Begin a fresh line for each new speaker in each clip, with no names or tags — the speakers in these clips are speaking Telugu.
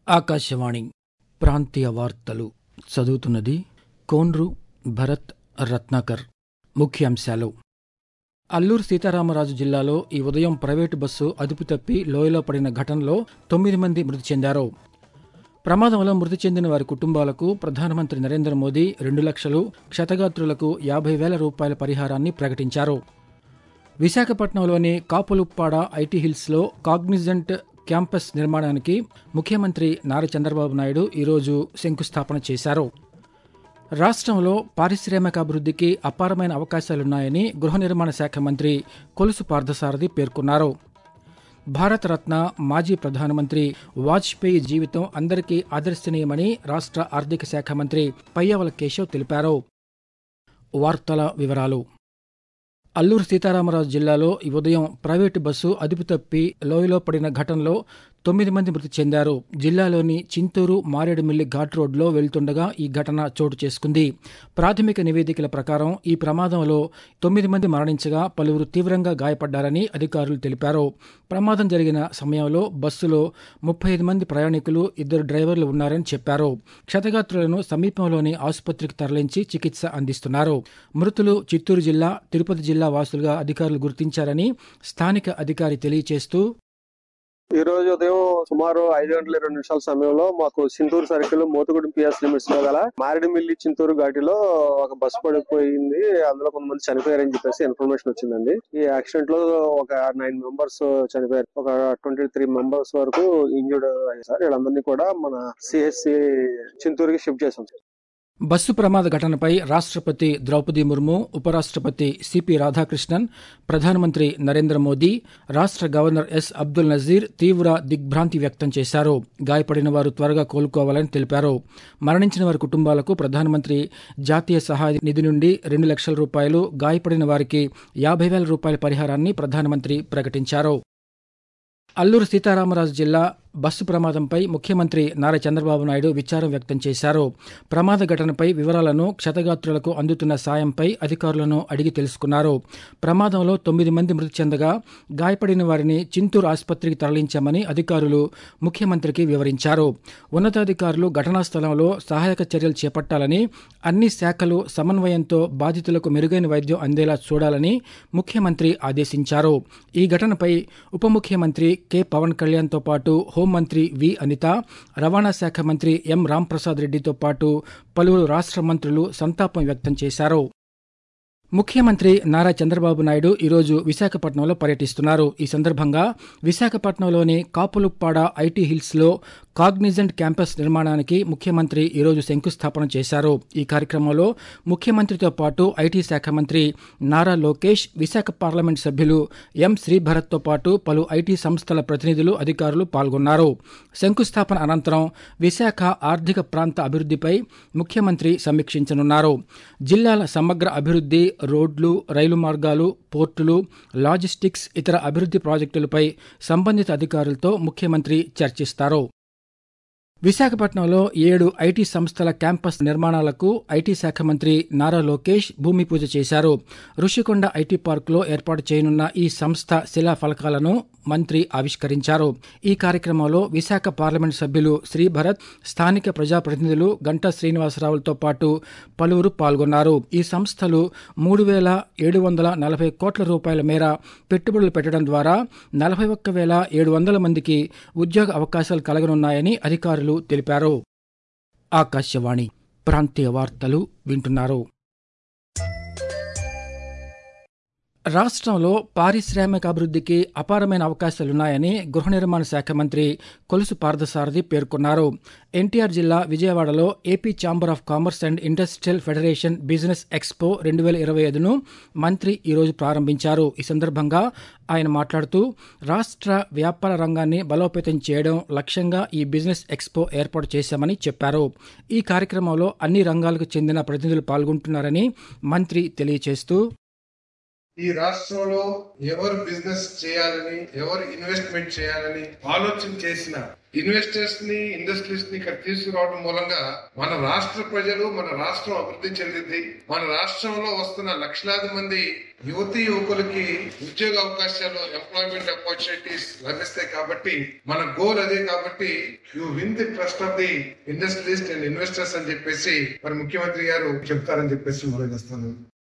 ఆకాశవాణి ప్రాంతీయ వార్తలు చదువుతున్నది కోన్రు భరత్ రత్నాకర్ ముఖ్యాంశాలు అల్లూరు సీతారామరాజు జిల్లాలో ఈ ఉదయం ప్రైవేటు బస్సు అదుపు తప్పి లోయలో పడిన ఘటనలో తొమ్మిది మంది మృతి చెందారు ప్రమాదంలో మృతి చెందిన వారి కుటుంబాలకు ప్రధానమంత్రి నరేంద్ర మోదీ రెండు లక్షలు క్షతగాత్రులకు యాభై వేల రూపాయల పరిహారాన్ని ప్రకటించారు విశాఖపట్నంలోని కాపులుప్పాడ ఐటీ హిల్స్లో కాగ్నిజెంట్ క్యాంపస్ నిర్మాణానికి ముఖ్యమంత్రి నారా చంద్రబాబు నాయుడు ఈరోజు శంకుస్థాపన చేశారు రాష్ట్రంలో పారిశ్రామిక అభివృద్ధికి అపారమైన అవకాశాలున్నాయని గృహ నిర్మాణ శాఖ మంత్రి కొలుసు పార్థసారథి పేర్కొన్నారు భారతరత్న మాజీ ప్రధానమంత్రి వాజ్పేయి జీవితం అందరికీ ఆదర్శనీయమని రాష్ట్ర ఆర్థిక శాఖ మంత్రి పయ్యవల కేశవ్ తెలిపారు వార్తల వివరాలు అల్లూరు సీతారామరాజు జిల్లాలో ఈ ఉదయం ప్రైవేటు బస్సు అదుపు తప్పి లోయలో పడిన ఘటనలో తొమ్మిది మంది మృతి చెందారు జిల్లాలోని చింతూరు మారేడుమిల్లి ఘాట్ రోడ్లో వెళ్తుండగా ఈ ఘటన చోటు చేసుకుంది ప్రాథమిక నివేదికల ప్రకారం ఈ ప్రమాదంలో తొమ్మిది మంది మరణించగా పలువురు తీవ్రంగా గాయపడ్డారని అధికారులు తెలిపారు ప్రమాదం జరిగిన సమయంలో బస్సులో ముప్పై ఐదు మంది ప్రయాణికులు ఇద్దరు డ్రైవర్లు ఉన్నారని చెప్పారు క్షతగాత్రులను సమీపంలోని ఆసుపత్రికి తరలించి చికిత్స అందిస్తున్నారు మృతులు చిత్తూరు జిల్లా తిరుపతి జిల్లా వాసులుగా అధికారులు గుర్తించారని స్థానిక అధికారి తెలియజేస్తూ
ఈ రోజు ఉదయం సుమారు ఐదు గంటల ఇరవై నిమిషాల సమయంలో మాకు Chinturu circle Mothugudem PS limits లో గల మారేడుమిల్లి చింతూరు ఘాటిలో ఒక బస్సు పడిపోయింది అందులో కొంతమంది చనిపోయారని చెప్పేసి ఇన్ఫర్మేషన్ వచ్చిందండి ఈ యాక్సిడెంట్ లో ఒక నైన్ మెంబర్స్ చనిపోయారు ఒక ట్వంటీ త్రీ మెంబర్స్ వరకు ఇంజూర్డ్ అయ్యారు సార్ వీళ్ళందరినీ కూడా మన సిఎస్సి చింతూరుకి షిఫ్ట్ చేసాం సార్
బస్సు ప్రమాద ఘటనపై రాష్ట్రపతి ద్రౌపది ముర్ము ఉపరాష్ట్రపతి సిపి రాధాకృష్ణన్ ప్రధానమంత్రి నరేంద్ర మోదీ రాష్ట్ర గవర్నర్ ఎస్ అబ్దుల్ నజీర్ తీవ్ర దిగ్భ్రాంతి వ్యక్తం చేశారు గాయపడిన వారు త్వరగా కోలుకోవాలని తెలిపారు మరణించిన వారి కుటుంబాలకు ప్రధానమంత్రి జాతీయ సహాయ నిధి నుండి రెండు లక్షల రూపాయలు గాయపడిన వారికి యాభై వేల రూపాయల పరిహారాన్ని ప్రధానమంత్రి ప్రకటించారు అల్లూరు సీతారామరాజు జిల్లా బస్సు ప్రమాదంపై ముఖ్యమంత్రి నారా చంద్రబాబు నాయుడు విచారం వ్యక్తం చేశారు ప్రమాద ఘటనపై వివరాలను క్షతగాత్రులకు అందుతున్న సాయంపై అధికారులను అడిగి తెలుసుకున్నారు ప్రమాదంలో తొమ్మిది మంది మృతి చెందగా గాయపడిన వారిని చింతూరు ఆసుపత్రికి తరలించామని అధికారులు ముఖ్యమంత్రికి వివరించారు ఉన్నతాధికారులు ఘటనా స్థలంలో సహాయక చర్యలు చేపట్టాలని అన్ని శాఖలు సమన్వయంతో బాధితులకు మెరుగైన వైద్యం అందేలా చూడాలని ముఖ్యమంత్రి ఆదేశించారు ఈ ఘటనపై ఉప ముఖ్యమంత్రి కె పవన్ కళ్యాణ్తో పాటు హోంమంత్రి వి అనిత రవాణా శాఖ మంత్రి ఎం రాంప్రసాద్ రెడ్డితో పాటు పలువురు రాష్ట్ర మంత్రులు సంతాపం వ్యక్తం చేశారు ముఖ్యమంత్రి నారా చంద్రబాబు నాయుడు ఈరోజు విశాఖపట్నంలో పర్యటిస్తున్నారు ఈ సందర్భంగా విశాఖపట్నంలోని కాపులుప్పాడ ఐటీ హిల్స్లో కాగ్నిజెంట్ క్యాంపస్ నిర్మాణానికి ముఖ్యమంత్రి ఈరోజు శంకుస్థాపన చేశారు ఈ కార్యక్రమంలో ముఖ్యమంత్రితో పాటు ఐటీ శాఖ మంత్రి నారా లోకేష్ విశాఖ పార్లమెంట్ సభ్యులు ఎం శ్రీభరత్తో పాటు పలు ఐటీ సంస్థల ప్రతినిధులు అధికారులు పాల్గొన్నారు శంకుస్థాపన అనంతరం విశాఖ ఆర్థిక ప్రాంత అభివృద్ధిపై ముఖ్యమంత్రి సమీక్షించనున్నారు జిల్లాల సమగ్ర అభివృద్ధి రోడ్లు రైలు మార్గాలు పోర్టులు లాజిస్టిక్స్ ఇతర అభివృద్ధి ప్రాజెక్టులపై సంబంధిత అధికారులతో ముఖ్యమంత్రి చర్చిస్తారు విశాఖపట్నంలో ఏడు ఐటీ సంస్థల క్యాంపస్ నిర్మాణాలకు ఐటీ శాఖ మంత్రి నారా లోకేష్ భూమి పూజ చేశారు ఋషికొండ ఐటీ పార్కులో ఏర్పాటు చేయనున్న ఈ సంస్థ శిలా ఫలకాలను మంత్రి ఆవిష్కరించారు ఈ కార్యక్రమంలో విశాఖ పార్లమెంట్ సభ్యులు శ్రీభరత్ స్థానిక ప్రజాప్రతినిధులు గంటా శ్రీనివాసరావులతో పాటు పలువురు పాల్గొన్నారు ఈ సంస్థలు మూడు వేల ఏడు వందల నలభై కోట్ల రూపాయల మేర పెట్టుబడులు పెట్టడం ద్వారా నలభై ఒక్క వేల ఏడు వందల మందికి ఉద్యోగ అవకాశాలు కలగనున్నాయని అధికారులు తెలిపారు ఆకాశవాణి ప్రాంతీయ వార్తలు వింటున్నారు రాష్ట్రంలో పారిశ్రామిక అభివృద్ధికి అపారమైన అవకాశాలున్నాయని గృహ నిర్మాణ శాఖ మంత్రి కొలుసు పార్థసారథి పేర్కొన్నారు ఎన్టీఆర్ జిల్లా విజయవాడలో AP chamber of commerce and industrial federation business expo రెండు వేల ఇరవై ఐదును మంత్రి ఈరోజు ప్రారంభించారు ఈ సందర్భంగా ఆయన మాట్లాడుతూ రాష్ట్ర వ్యాపార రంగాన్ని బలోపేతం చేయడం లక్ష్యంగా ఈ బిజినెస్ ఎక్స్పో ఏర్పాటు చేశామని చెప్పారు ఈ కార్యక్రమంలో అన్ని రంగాలకు చెందిన ప్రతినిధులు పాల్గొంటున్నారని మంత్రి తెలియజేస్తూ
ఈ రాష్ట్రంలో ఎవరు బిజినెస్ చేయాలని ఎవరు ఇన్వెస్ట్మెంట్ చేయాలని ఆలోచన చేసిన ఇన్వెస్టర్స్ ని ఇండస్ట్రీస్ ని ఇక్కడ తీసుకురావడం మూలంగా మన రాష్ట్ర ప్రజలు మన రాష్ట్రం అభివృద్ధి చెందింది మన రాష్ట్రంలో వస్తున్న లక్షలాది మంది యువతి యువకులకి ఉద్యోగ అవకాశాలు ఎంప్లాయ్మెంట్ ఆపర్చునిటీస్ లభిస్తాయి కాబట్టి మన గోల్ అదే కాబట్టి you win the trust of the industries and investors అని చెప్పేసి మరి ముఖ్యమంత్రి గారు చెప్తారని చెప్పేసి మనం చేస్తాను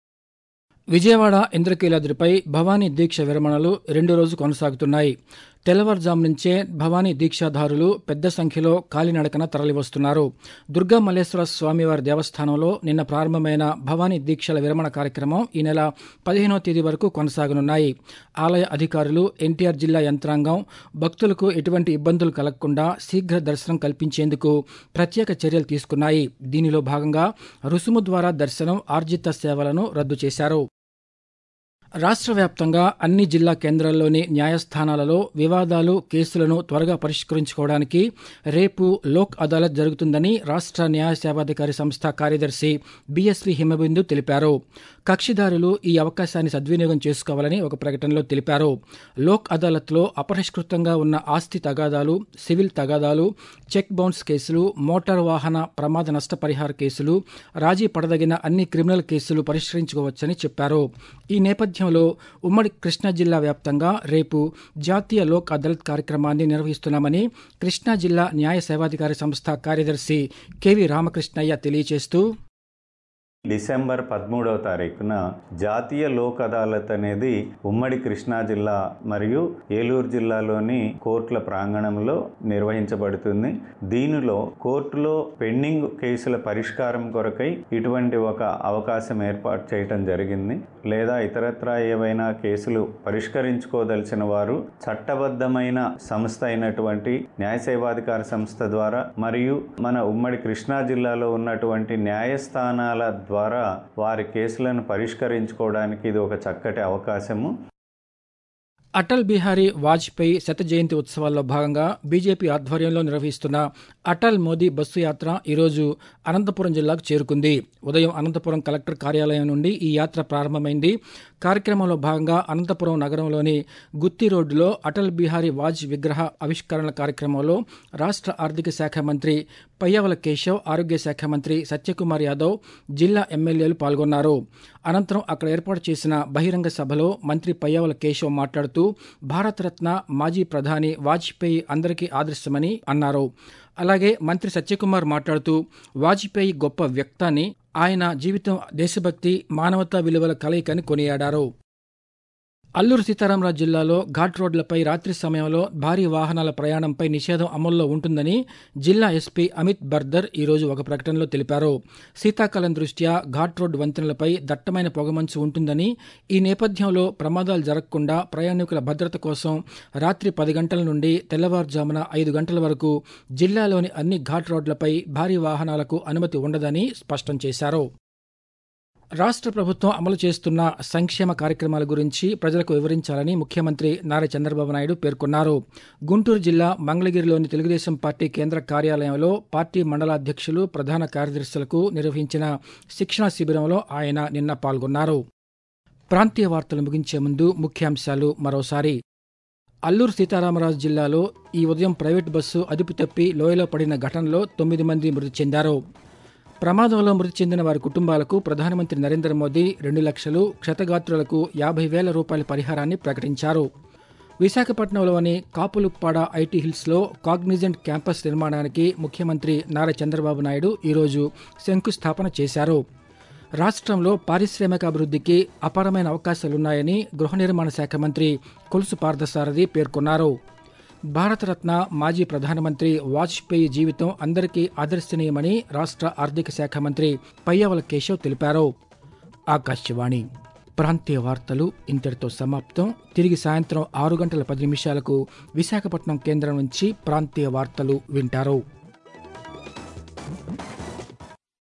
విజయవాడ ఇంద్రకీలాద్రిపై భవానీ దీక్ష విరమణలు రెండో రోజు కొనసాగుతున్నాయి తెల్లవారుజాము నుంచే భవానీ దీక్షాధారులు పెద్ద సంఖ్యలో కాలినడకన తరలివస్తున్నారు దుర్గా మల్లేశ్వర స్వామివారి దేవస్థానంలో నిన్న ప్రారంభమైన భవానీ దీక్షల విరమణ కార్యక్రమం ఈ నెల పదిహేనో తేదీ వరకు కొనసాగనున్నాయి ఆలయ అధికారులు ఎన్టీఆర్ జిల్లా యంత్రాంగం భక్తులకు ఎటువంటి ఇబ్బందులు కలగకుండా శీఘ్ర దర్శనం కల్పించేందుకు ప్రత్యేక చర్యలు తీసుకున్నాయి దీనిలో భాగంగా రుసుము ద్వారా దర్శనం ఆర్జిత సేవలను రద్దు చేశారు రాష్ట్ర వ్యాప్తంగా అన్ని జిల్లా కేంద్రాల్లోని న్యాయస్థానాలలో వివాదాలు కేసులను త్వరగా పరిష్కరించుకోవడానికి రేపు లోక్ అదాలత్ జరుగుతుందని రాష్ట్ర న్యాయ సేవాధికారి సంస్థ కార్యదర్శి బీఎస్వీ హిమబిందు తెలిపారు కక్షిదారులు ఈ అవకాశాన్ని సద్వినియోగం చేసుకోవాలని ఒక ప్రకటనలో తెలిపారు లోక్ అదాలత్లో అపరిష్కృతంగా ఉన్న ఆస్తి తగాదాలు సివిల్ తగాదాలు చెక్ బౌన్స్ కేసులు మోటారు వాహన ప్రమాద నష్టపరిహార కేసులు రాజీ పడదగిన అన్ని క్రిమినల్ కేసులు పరిష్కరించుకోవచ్చని చెప్పారు ఈ నేపథ్యంలో ఉమ్మడి కృష్ణా జిల్లా వ్యాప్తంగా రేపు జాతీయ లోక్ అదాలత్ కార్యక్రమాన్ని నిర్వహిస్తున్నామని కృష్ణా జిల్లా న్యాయ సేవాధికారి సంస్థ కార్యదర్శి కెవి రామకృష్ణయ్య తెలియజేస్తూ
డిసెంబర్ పదమూడవ తారీఖున జాతీయ లోక్ అదాలత్ అనేది ఉమ్మడి కృష్ణా జిల్లా మరియు ఏలూరు జిల్లాలోని కోర్టుల ప్రాంగణంలో నిర్వహించబడుతుంది దీనిలో కోర్టులో పెండింగ్ కేసుల పరిష్కారం కొరకై ఇటువంటి ఒక అవకాశం ఏర్పాటు చేయటం జరిగింది లేదా ఇతరత్రా ఏవైనా కేసులు పరిష్కరించుకోదలిచిన వారు చట్టబద్ధమైన సంస్థ అయినటువంటి న్యాయ సేవాధికార సంస్థ ద్వారా మరియు మన ఉమ్మడి కృష్ణా జిల్లాలో ఉన్నటువంటి న్యాయస్థానాల ద్వారా వారి కేసులను పరిష్కరించుకోవడానికి ఇది ఒక చక్కటి అవకాశము
అటల్ బిహారీ వాజ్పేయి శత జయంతి ఉత్సవాల్లో భాగంగా బీజేపీ ఆధ్వర్యంలో నిర్వహిస్తున్న అటల్ మోదీ బస్సు యాత్ర ఈరోజు అనంతపురం జిల్లాకు చేరుకుంది ఉదయం అనంతపురం కలెక్టర్ కార్యాలయం నుండి ఈ యాత్ర ప్రారంభమైంది కార్యక్రమంలో భాగంగా అనంతపురం నగరంలోని గుత్తి రోడ్డులో అటల్ బిహారీ వాజ్ విగ్రహ ఆవిష్కరణ కార్యక్రమంలో రాష్ట్ర ఆర్థిక శాఖ మంత్రి పయ్యవల కేశవ్ ఆరోగ్య శాఖ మంత్రి సత్యకుమార్ యాదవ్ జిల్లా ఎమ్మెల్యేలు పాల్గొన్నారు అనంతరం అక్కడ ఏర్పాటు చేసిన బహిరంగ సభలో మంత్రి పయ్యవల కేశవ్ మాట్లాడుతూ భారతరత్న మాజీ ప్రధాని వాజ్పేయి అందరికీ ఆదర్శమని అన్నారు అలాగే మంత్రి సత్యకుమార్ మాట్లాడుతూ వాజ్పేయి గొప్ప వ్యక్తాన్ని ఆయన జీవితం దేశభక్తి మానవతా విలువల కలయికని కొనియాడారు అల్లూరు సీతారామరాజు జిల్లాలో ఘాట్ రోడ్లపై రాత్రి సమయంలో భారీ వాహనాల ప్రయాణంపై నిషేధం అమల్లో ఉంటుందని జిల్లా ఎస్పీ అమిత్ బర్దర్ ఈరోజు ఒక ప్రకటనలో తెలిపారు శీతాకాలం దృష్ట్యా ఘాట్ రోడ్ వంతెనలపై దట్టమైన పొగమంచు ఉంటుందని ఈ నేపథ్యంలో ప్రమాదాలు జరగకుండా ప్రయాణికుల భద్రత కోసం రాత్రి పది గంటల నుండి తెల్లవారుజామున ఐదు గంటల వరకు జిల్లాలోని అన్ని ఘాట్ రోడ్లపై భారీ వాహనాలకు అనుమతి ఉండదని స్పష్టం చేశారు రాష్ట్ర ప్రభుత్వం అమలు చేస్తున్న సంక్షేమ కార్యక్రమాల గురించి ప్రజలకు వివరించాలని ముఖ్యమంత్రి నారా చంద్రబాబు నాయుడు పేర్కొన్నారు గుంటూరు జిల్లా మంగళగిరిలోని తెలుగుదేశం పార్టీ కేంద్ర కార్యాలయంలో పార్టీ మండలాధ్యక్షులు ప్రధాన కార్యదర్శులకు నిర్వహించిన శిక్షణ శిబిరంలో ఆయన నిన్న పాల్గొన్నారు ప్రాంతీయ వార్తలు ముగించే ముందు ముఖ్యాంశాలు మరోసారి అల్లూరు సీతారామరాజు జిల్లాలో ఈ ఉదయం ప్రైవేట్ బస్సు అదుపు తప్పి లోయలో పడిన ఘటనలో తొమ్మిది మంది మృతి చెందారు ప్రమాదంలో మృతి చెందిన వారి కుటుంబాలకు ప్రధానమంత్రి నరేంద్ర మోదీ రెండు లక్షలు క్షతగాత్రులకు యాభై వేల రూపాయల పరిహారాన్ని ప్రకటించారు విశాఖపట్నంలోని కాపులుప్పాడ ఐటీ హిల్స్లో కాగ్నిజెంట్ క్యాంపస్ నిర్మాణానికి ముఖ్యమంత్రి నారా చంద్రబాబు నాయుడు ఈరోజు శంకుస్థాపన చేశారు రాష్ట్రంలో పారిశ్రామిక అభివృద్ధికి అపారమైన అవకాశాలున్నాయని గృహ నిర్మాణ శాఖ మంత్రి కొలుసు పార్థసారథి పేర్కొన్నారు భారతరత్న మాజీ ప్రధానమంత్రి వాజ్పేయి జీవితం అందరికీ ఆదర్శనీయమని రాష్ట్ర ఆర్థిక శాఖ మంత్రి పయ్యవల కేశవ్ తెలిపారు ఆకాశవాణి ప్రాంతీయ వార్తలు ఇంతటితో సమాప్తం తిరిగి సాయంత్రం ఆరు గంటల పది నిమిషాలకు విశాఖపట్నం కేంద్రం నుంచి ప్రాంతీయ వార్తలు వింటారు